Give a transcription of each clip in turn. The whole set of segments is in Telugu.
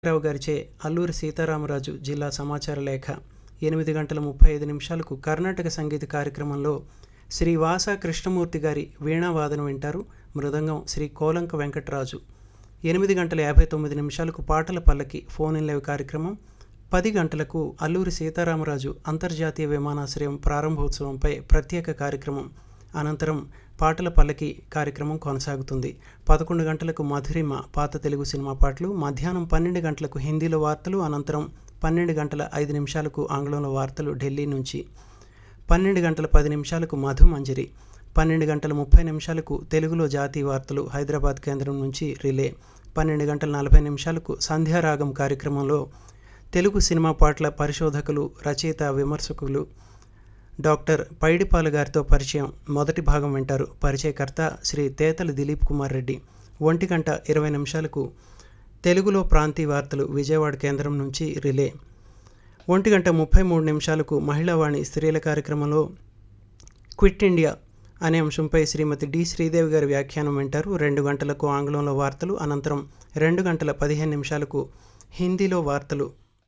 రావు గారిచే అల్లూరి సీతారామరాజు జిల్లా సమాచార లేఖ ఎనిమిది గంటల ముప్పై ఐదు నిమిషాలకు కర్ణాటక సంగీత కార్యక్రమంలో శ్రీ వాస కృష్ణమూర్తి గారి వీణావాదన వింటారు మృదంగం శ్రీ కోలంక వెంకటరాజు ఎనిమిది గంటల యాభై తొమ్మిది నిమిషాలకు పాటల పల్లకి ఫోన్ ఇన్ లైవ్ కార్యక్రమం పది గంటలకు అల్లూరి సీతారామరాజు అంతర్జాతీయ విమానాశ్రయం ప్రారంభోత్సవంపై ప్రత్యేక కార్యక్రమం అనంతరం పాటల పల్లకి కార్యక్రమం కొనసాగుతుంది పదకొండు గంటలకు మధురిమ పాత తెలుగు సినిమా పాటలు మధ్యాహ్నం పన్నెండు గంటలకు హిందీలో వార్తలు అనంతరం పన్నెండు గంటల ఐదు నిమిషాలకు ఆంగ్లంలో వార్తలు ఢిల్లీ నుంచి పన్నెండు గంటల పది నిమిషాలకు మధు మంజరి పన్నెండు గంటల ముప్పై నిమిషాలకు తెలుగులో జాతీయ వార్తలు హైదరాబాద్ కేంద్రం నుంచి రిలే పన్నెండు గంటల నలభై నిమిషాలకు సంధ్యారాగం కార్యక్రమంలో తెలుగు సినిమా పాటల పరిశోధకులు రచయిత విమర్శకులు డాక్టర్ పైడిపాల గారితో పరిచయం మొదటి భాగం వింటారు పరిచయకర్త శ్రీ తేతల దిలీప్ కుమార్ రెడ్డి ఒంటి గంట ఇరవై నిమిషాలకు తెలుగులో ప్రాంతీయ వార్తలు విజయవాడ కేంద్రం నుంచి రిలే ఒంటి గంట ముప్పై మూడు నిమిషాలకు మహిళావాణి స్త్రీల కార్యక్రమంలో క్విట్ ఇండియా అనే అంశంపై శ్రీమతి డి శ్రీదేవి గారి వ్యాఖ్యానం వింటారు రెండు గంటలకు ఆంగ్లంలో వార్తలు అనంతరం రెండు గంటల పదిహేను నిమిషాలకు హిందీలో వార్తలు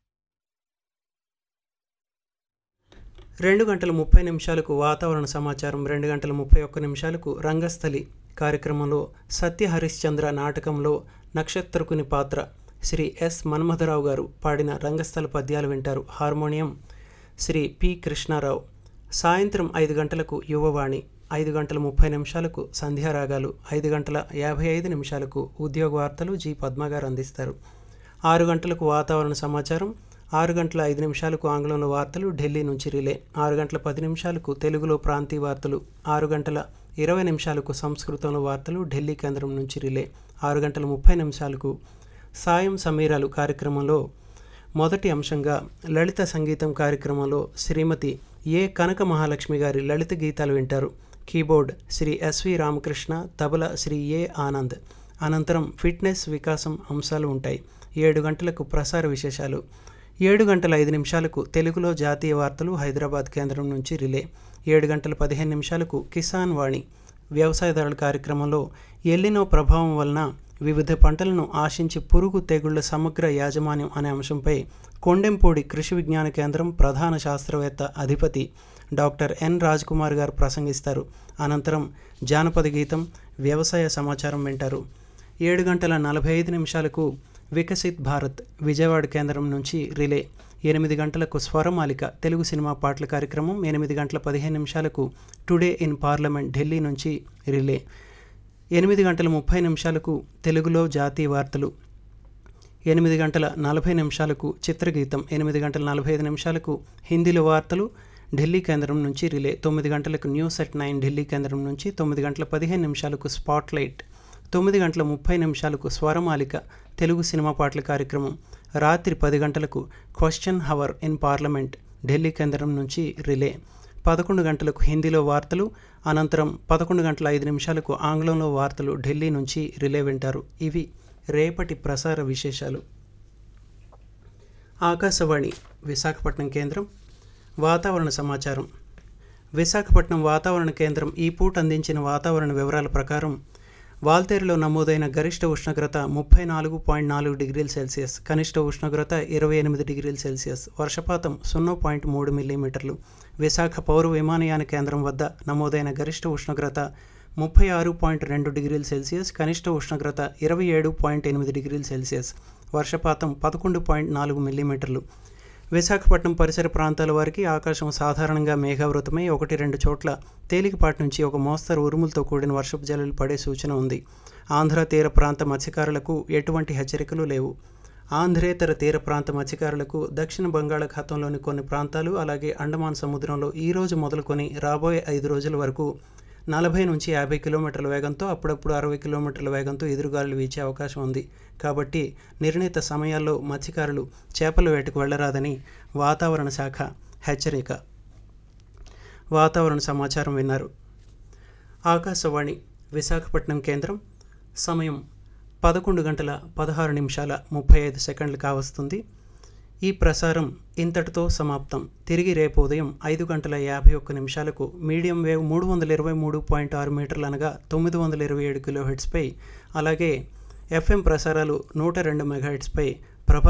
రెండు గంటల ముప్పై నిమిషాలకు వాతావరణ సమాచారం రెండు గంటల ముప్పై ఒక్క నిమిషాలకు రంగస్థలి కార్యక్రమంలో సత్య హరిశ్చంద్ర నాటకంలో నక్షత్రకుని పాత్ర శ్రీ ఎస్ మన్మథరావు గారు పాడిన రంగస్థల పద్యాలు వింటారు హార్మోనియం శ్రీ పి కృష్ణారావు సాయంత్రం ఐదు గంటలకు యువవాణి ఐదు గంటల ముప్పై నిమిషాలకు సంధ్యారాగాలు ఐదు గంటల యాభై ఐదు నిమిషాలకు ఉద్యోగ వార్తలు జి పద్మ గారు అందిస్తారు ఆరు గంటలకు వాతావరణ సమాచారం ఆరు గంటల ఐదు నిమిషాలకు ఆంగ్లంలో వార్తలు ఢిల్లీ నుంచి రిలే ఆరు గంటల పది నిమిషాలకు తెలుగులో ప్రాంతీయ వార్తలు ఆరు గంటల ఇరవై నిమిషాలకు సంస్కృతంలో వార్తలు ఢిల్లీ కేంద్రం నుంచి రిలే ఆరు గంటల ముప్పై నిమిషాలకు సాయం సమీరాలు కార్యక్రమంలో మొదటి అంశంగా లలిత సంగీతం కార్యక్రమంలో శ్రీమతి ఏ కనక మహాలక్ష్మి గారి లలిత గీతాలు వింటారు keyboard Shri S V Ramakrishna tabla Shri A Anand అనంతరం ఫిట్నెస్ వికాసం అంశాలు ఉంటాయి ఏడు గంటలకు ప్రసార విశేషాలు ఏడు గంటల ఐదు నిమిషాలకు తెలుగులో జాతీయ వార్తలు హైదరాబాద్ కేంద్రం నుంచి రిలే ఏడు గంటల పదిహేను నిమిషాలకు కిసాన్ వాణి వ్యవసాయదారుల కార్యక్రమంలో ఎల్లినో ప్రభావం వలన వివిధ పంటలను ఆశించి పురుగు తెగుళ్ల సమగ్ర యాజమాన్యం అనే అంశంపై కొండెంపూడి కృషి విజ్ఞాన కేంద్రం ప్రధాన శాస్త్రవేత్త అధిపతి డాక్టర్ ఎన్ కుమార్ గారు ప్రసంగిస్తారు అనంతరం జానపద గీతం వ్యవసాయ సమాచారం వింటారు ఏడు గంటల నలభై ఐదు నిమిషాలకు వికసిత్ భారత్ విజయవాడ కేంద్రం నుంచి రిలే ఎనిమిది గంటలకు స్వరమాలిక తెలుగు సినిమా పాటల కార్యక్రమం ఎనిమిది గంటల పదిహేను నిమిషాలకు టుడే ఇన్ పార్లమెంట్ ఢిల్లీ నుంచి రిలే ఎనిమిది గంటల ముప్పై నిమిషాలకు తెలుగులో జాతీయ వార్తలు ఎనిమిది గంటల నలభై నిమిషాలకు చిత్రగీతం ఎనిమిది గంటల నలభై ఐదు నిమిషాలకు హిందీలో వార్తలు ఢిల్లీ కేంద్రం నుంచి రిలే తొమ్మిది గంటలకు న్యూస్ ఎట్ నైన్ ఢిల్లీ కేంద్రం నుంచి తొమ్మిది గంటల పదిహేను నిమిషాలకు స్పాట్ లైట్ తొమ్మిది గంటల ముప్పై నిమిషాలకు స్వరమాలిక తెలుగు సినిమా పాటల కార్యక్రమం రాత్రి పది గంటలకు question hour in parliament Delhi కేంద్రం నుంచి రిలే పదకొండు గంటలకు హిందీలో వార్తలు అనంతరం పదకొండు గంటల ఐదు నిమిషాలకు ఆంగ్లంలో వార్తలు ఢిల్లీ నుంచి రిలే వింటారు ఇవి రేపటి ప్రసార విశేషాలు ఆకాశవాణి విశాఖపట్నం కేంద్రం వాతావరణ సమాచారం విశాఖపట్నం వాతావరణ కేంద్రం ఈ పూట అందించిన వాతావరణ వివరాల ప్రకారం వాల్తేరులో నమోదైన గరిష్ట ఉష్ణోగ్రత ముప్పై నాలుగు పాయింట్ నాలుగు డిగ్రీల సెల్సియస్ కనిష్ట ఉష్ణోగ్రత ఇరవై ఎనిమిది డిగ్రీల సెల్సియస్ వర్షపాతం సున్నా పాయింట్ మూడు మిల్లీమీటర్లు విశాఖ పౌర విమానయాన కేంద్రం వద్ద నమోదైన గరిష్ట ఉష్ణోగ్రత ముప్పై ఆరు పాయింట్ రెండు డిగ్రీల సెల్సియస్ కనిష్ట ఉష్ణోగ్రత ఇరవై ఏడు పాయింట్ ఎనిమిది డిగ్రీల సెల్సియస్ వర్షపాతం పదకొండు పాయింట్ నాలుగు మిల్లీమీటర్లు విశాఖపట్నం పరిసర ప్రాంతాల వారికి ఆకాశం సాధారణంగా మేఘావృతమై ఒకటి రెండు చోట్ల తేలికపాటి నుంచి ఒక మోస్తరు ఉరుములతో కూడిన వర్షపు జల్లులు పడే సూచన ఉంది ఆంధ్ర తీర ప్రాంత మత్స్యకారులకు ఎటువంటి హెచ్చరికలు లేవు ఆంధ్రేతర తీర ప్రాంత మత్స్యకారులకు దక్షిణ బంగాళాఖాతంలోని కొన్ని ప్రాంతాలు అలాగే అండమాన్ సముద్రంలో ఈ రోజు మొదలుకొని రాబోయే ఐదు రోజుల వరకు నలభై నుంచి యాభై కిలోమీటర్ల వేగంతో అప్పుడప్పుడు అరవై కిలోమీటర్ల వేగంతో ఎదురుగాలులు వీచే అవకాశం ఉంది కాబట్టి నిర్ణీత సమయాల్లో మత్స్యకారులు చేపల వేటకు వెళ్లరాదని వాతావరణ శాఖ హెచ్చరిక వాతావరణ సమాచారం విన్నారు ఆకాశవాణి విశాఖపట్నం కేంద్రం సమయం పదకొండు గంటల పదహారు నిమిషాల ముప్పై ఐదు సెకండ్లు కావస్తుంది ఈ ప్రసారం ఇంతటితో సమాప్తం తిరిగి రేపు ఉదయం ఐదు గంటల యాభై ఒక్క నిమిషాలకు మీడియం వేవ్ మూడు వందల ఇరవై మూడు పాయింట్ ఆరు మీటర్లు అనగా తొమ్మిది వందల ఇరవై ఏడు కిలో హెడ్స్పై అలాగే ఎఫ్ఎం ప్రసారాలు నూట రెండు మెగాహెట్స్పై